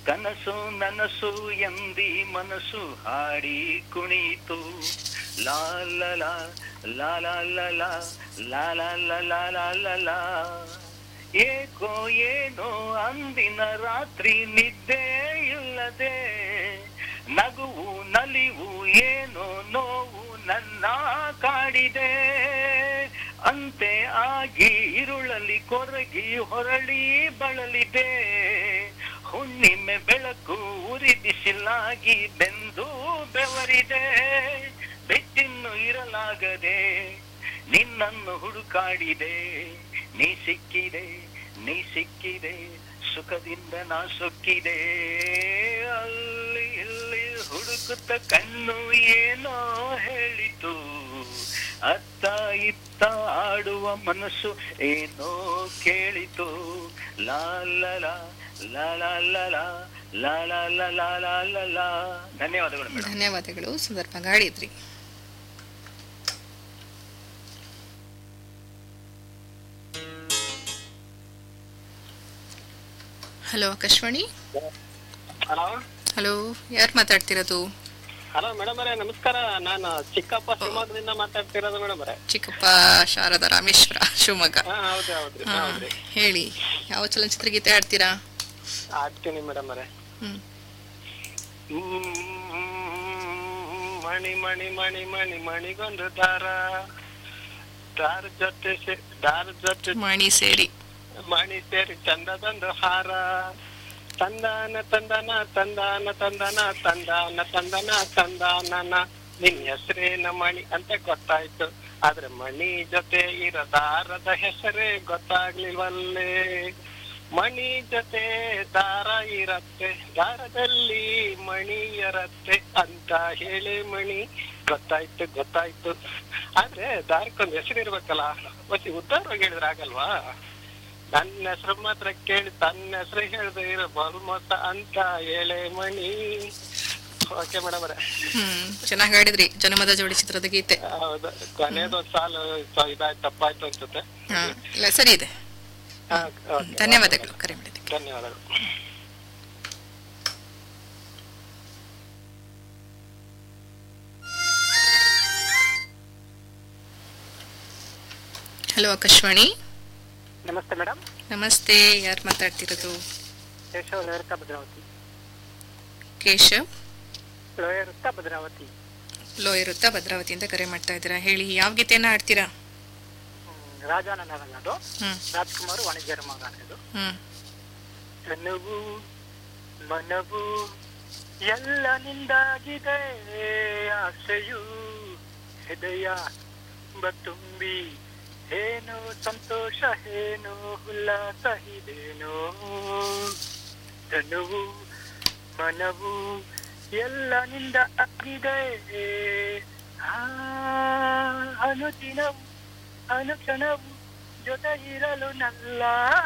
ಕನಸು ನನಸು ಎಂದಿ ಮನಸ್ಸು ಹಾಡಿ ಕುಣಿತು ಲಾ ಲ ಲಾ ಲಾ ಲಾ ಲ ಲಾ ಲಾ ಲಾ ಲ ಲಾ ಲಾ ಲ ಲಾ ಏಕೋ ಏನೋ ಅಂದಿನ ರಾತ್ರಿ ನಿದ್ದೆ ಇಲ್ಲದೆ ನಗುವು ನಲಿವು ಏನೋ ನೋವು ನನ್ನ ಕಾಡಿದೆ ಅಂತೆ ಆಗಿ ಇರುಳಲ್ಲಿ ಕೊರಗಿ ಹೊರಳಿ ಬಳಲಿದೆ ಹುಣ್ಣಿಮೆ ಬೆಳಕು ಉರಿ ಬಿಸಿಲಾಗಿ ಬೆಂದು ಬೆವರಿದೆ ಬೆಟ್ಟಿನ್ನು ಇರಲಾಗದೆ ನಿನ್ನನ್ನು ಹುಡುಕಾಡಿದೆ ನೀ ಸಿಕ್ಕಿದೆ ನೀ ಸಿಕ್ಕಿದೆ ಸುಖದಿಂದ ನಾ ಸೊಕ್ಕಿದೆ ಅಲ್ಲಿ ಇಲ್ಲಿ ಹುಡುಕುತ್ತ ಕಣ್ಣು ಏನೋ ಹೇಳಿತು ಅತ್ತ ಇತ್ತ ಆಡುವ ಮನಸ್ಸು ಏನೋ ಕೇಳಿತು ಲಾ ಲ ಲಾ ಲಾ ಲಾ ಲಾ ಲಾ ಲಾ ಲಾ ಲಾ ಲಾ ಲಾ ಲಾ ಲಾ ಧನ್ಯವಾದಗಳು ಮೇಡಮ್ ಧನ್ಯವಾದಗಳು ಸಂದರ್ಭ ಗಾಡಿದ್ರಿ ಹಲೋ ಆಕಾಶವಾಣಿ ಹಲೋ ಹಲೋ ಯಾರು ಮಾತಾಡ್ತಿರೋದು ಹಲೋ ಮೇಡಮ್ ಅವರೇ ನಮಸ್ಕಾರ ನಾನು ಚಿಕ್ಕಪ್ಪ ಶಿವಮೊಗ್ಗದಿಂದ ಮಾತಾಡ್ತಿರೋದು ಮೇಡಮ್ ಅವರೇ ಚಿಕ್ಕಪ್ಪ ಶಾರದಾ ರಾಮೇಶ್ವರ ಶಿವಮೊಗ್ಗ ಹಾ ಹೌದು ಹೌದ್ರಿ ಹಾ, ಹೌದ್ರಿ ಹೇಳಿ ಯಾವ ಚಲನಚಿತ್ರ ಗೀತೆ ಆಡ್ತೀರಾ ಆಡ್ತೀನಿ ಮೇಡಮ್ ಅವರೇ ಹ್ಮ್ ಮಣಿ ಮಣಿ ಮಣಿ ಮಣಿ ಮಣಿಗೊಂದು ದಾರ ದಾರ ಜೊತೆ ಸೇ- ದಾರ ಜೊತೆ ಮಣಿ ಸೇರಿ ಮಣಿ ಸೇರಿ ಚಂದದೊಂದು ಹಾರ ತಂದಾನ ತಂದನ ತಂದಾನ ತಂದನ ತಂದಾನ ತಂದನ ತಂದಾನನ ನಿನ್ ಹೆಸರೇನ ಮಣಿ ಅಂತ ಗೊತ್ತಾಯ್ತು ಆದ್ರೆ ಮಣಿ ಜೊತೆ ಇರೋ ದಾರದ ಹೆಸರೇ ಗೊತ್ತಾಗ್ಲಿಲ್ವಲ್ಲೇ ಮಣಿ ಜೊತೆ ದಾರ ಇರತ್ತೆ ದಾರದಲ್ಲಿ ಮಣಿ ಇರತ್ತೆ ಅಂತ ಹೇಳಿ ಮಣಿ ಗೊತ್ತಾಯ್ತು ಗೊತ್ತಾಯ್ತು ಆದ್ರೆ ದಾರಕ್ಕೊಂದು ಹೆಸರು ಇರ್ಬೇಕಲ್ಲ ಮತ್ತೆ ಉದ್ದಾರವಾಗಿ ಹೇಳಿದ್ರೆ ಆಗಲ್ವಾ ನನ್ನ ಹೆಸರು ಮಾತ್ರ ಕೇಳಿ ತನ್ನ ಹೆಸರು ಹೇಳ್ದೆ ಇರೋ ಬಲ್ಮೊತ್ತ ಅಂತ ಹೇಳೆ ಮಣಿ ಓಕೆ ಮೇಡಮ್ ಅವರೇ ಹ್ಮ್ ಚೆನ್ನಾಗಿ ಆಡಿದ್ರಿ ಜನಮದ ಜೋಡಿ ಚಿತ್ರದ ಗೀತೆ ಹೌದು ಕೊನೆದೊಂದ್ ಸಾಲು ಸ- ಇದಾಯ್ತು ತಪ್ಪಾಯ್ತು ಅನ್ಸುತ್ತೆ ಹಾ ಇಲ್ಲ ಸರಿ ಇದೆ ಹಾ, ಓಕೆ. ಧನ್ಯವಾದಗಳು ಕರೆ ಮಾಡಿದ್ದಕ್ಕೆ ಧನ್ಯವಾದಗಳು ಹಲೋ ಆಕಾಶವಾಣಿ ನಮಸ್ತೆ ಮೇಡಮ್ ನಮಸ್ತೆ ಯಾರು ಮಾತಾಡ್ತಿರೋದು ಕೇಶವ ಲೋಯರ್ತ ಭದ್ರಾವತಿ ಕೇಶವ್ ಲೋಯರ್ತ ಭದ್ರಾವತಿ ಲೋಯರುತ್ತಾ ಭದ್ರಾವತಿಯಿಂದ ಕರೆ ಮಾಡ್ತಾ ಇದ್ದೀರಾ ಹೇಳಿ ಯಾವ ಗೀತೆಯನ್ನ ಆಡ್ತೀರಾ ರಾಜಾನ ನಗನದು ಹ್ಮ್ ರಾಜ್ಕುಮಾರ್ ವಾಣಿಜ್ಯರ ಮಗ ಇದು ಹ್ಮ್ ತನುವು ಮನವು ಎಲ್ಲ ನಿಂದಾಗಿದೆ ಆಸೆಯು ಹೃದಯ ತುಂಬಿ ಏನು ಸಂತೋಷ ಏನು ಉಲ್ಲಾಸ ಇದೇನೋ ತನುವು ಮನವು ಎಲ್ಲ ನಿಂದ ಆಗಿದೆ ಆ ಅನುದಿನವು ಅನುಕ್ಷಣವು ಜೊತೆ ಇರಲು ನಲ್ಲ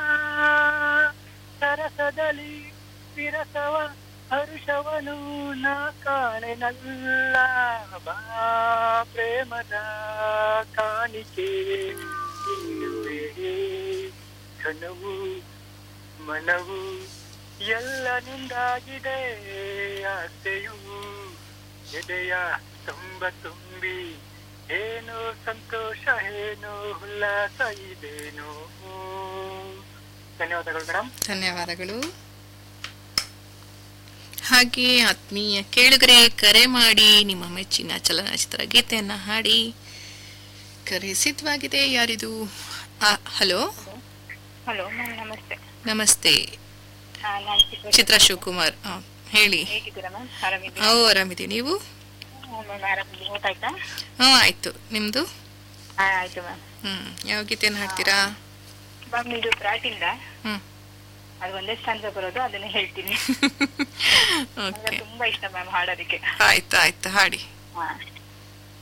ಸರಸದಲ್ಲಿ ವಿರಸವ ಹರುಷವನು ನಾ ಕಾಣೆನಲ್ಲ ಬಾ ಪ್ರೇಮದ ಕಾಣಿಕೆ ನೀಡುವೆ ಕನವು ಮನವು ಎಲ್ಲ ನಿಂದಾಗಿದೆ ಆಸೆಯು ಎದೆಯ ತುಂಬ ತುಂಬಿ ಏನೋ ಸಂತೋಷ ಏನೋ ಉಲ್ಲಾಸ ಇದೇನೋ ಧನ್ಯವಾದಗಳು ಮೇಡಮ್ ಧನ್ಯವಾದಗಳು ಹಾಗೆ ಆತ್ಮೀಯ ಕೇಳುಗರೆ ಕರೆ ಮಾಡಿ ನಿಮ್ಮ ಮೆಚ್ಚಿನ ಚಲನಚಿತ್ರ ಗೀತೆಯನ್ನ ಹಾಡಿ ಕರೆ ಸಿದ್ಧವಾಗಿದೆ ಯಾರಿದು ಆ, ಹಲೋ ಹಲೋ ಮ್ಯಾಮ್ ನಮಸ್ತೆ ನಮಸ್ತೆ ಆ, ನಾನ್ ಚಿತ್ರ ಚಿತ್ರ ಶಿವಕುಮಾರ್ ಆ, ಹೇಳಿ ಹೇಗಿದ್ದೀರಾ ಮ್ಯಾಮ್ ಆರಾಮಿದ್ದೀರಾ ನಾವು ಆರಾಮಿದ್ದೀವಿ ನೀವು ಮ್ಯಾಮ್ ಆರಾಮಿದ್ದೀವಿ ಊಟ ಆಯ್ತಾ ಹ್ಞೂ ಆಯ್ತು ನಿಮ್ದು ಹಾ ಆಯ್ತು ಮ್ಯಾಮ್ ಹ್ಮ್ ಯಾವ ಗೀತೆಯನ್ನು ಹಾಡ್ತೀರಾ ಮ್ಯಾಮ್ ಇದು ಬ್ರಾಟಿಂದ ಹ್ಮ್ ಅದು ಒಂದೇ ಸ್ಥಾನದ ಬರೋದು ಅದನ್ನೇ ಹೇಳ್ತೀನಿ ಓಕೆ ನಂಗೆ ತುಂಬಾ ಇಷ್ಟ ಮ್ಯಾಮ್ ಹಾಡೋದಕ್ಕೆ ಆಯ್ತು ಆಯ್ತು ಹಾಡಿ ಹಾ